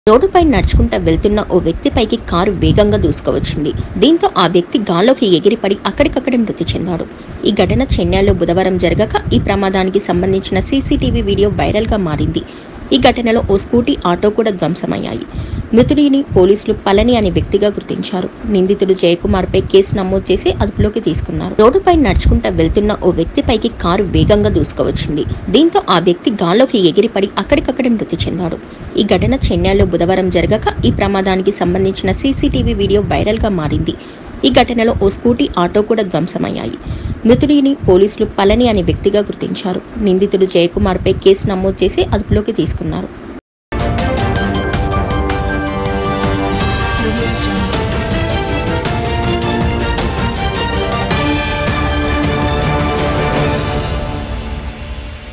రోడ్డుపై నడుచుకుంటూ వెళ్తున్న ఓ వ్యక్తిపైకి కారు వేగంగా దూసుకువచ్చింది దీంతో ఆ వ్యక్తి గాల్లోకి ఎగిరిపడి అక్కడికక్కడే మృతి చెందాడు ఈ ఘటన చెన్నైలో బుధవారం జరగక ఈ ప్రమాదానికి సంబంధించిన సీసీటీవీ వీడియో వైరల్గా మారింది ఈ ఘటనలో ఓ స్కూటీ ఆటో కూడా ధ్వంసమయ్యాయి మృతుడిని పోలీసులు పళని అనే వ్యక్తిగా గుర్తించారు నిందితుడు జయకుమార్పై కేసు నమోదు చేసి అదుపులోకి తీసుకున్నారు రోడ్డుపై నడుచుకుంటూ వెళ్తున్న ఓ వ్యక్తిపైకి కారు వేగంగా దూసుకువచ్చింది దీంతో ఆ వ్యక్తి గాల్లోకి ఎగిరిపడి అక్కడికక్కడే మృతి చెందాడు ఈ ఘటన చెన్నైలో బుధవారం జరగక ఈ ప్రమాదానికి సంబంధించిన సీసీటీవీ వీడియో వైరల్గా మారింది ఈ ఘటనలో ఓ స్కూటీ ఆటో కూడా ధ్వంసమయ్యాయి మృతుడిని పోలీసులు పళని అనే వ్యక్తిగా గుర్తించారు నిందితుడు జయకుమార్పై కేసు నమోదు చేసి అదుపులోకి తీసుకున్నారు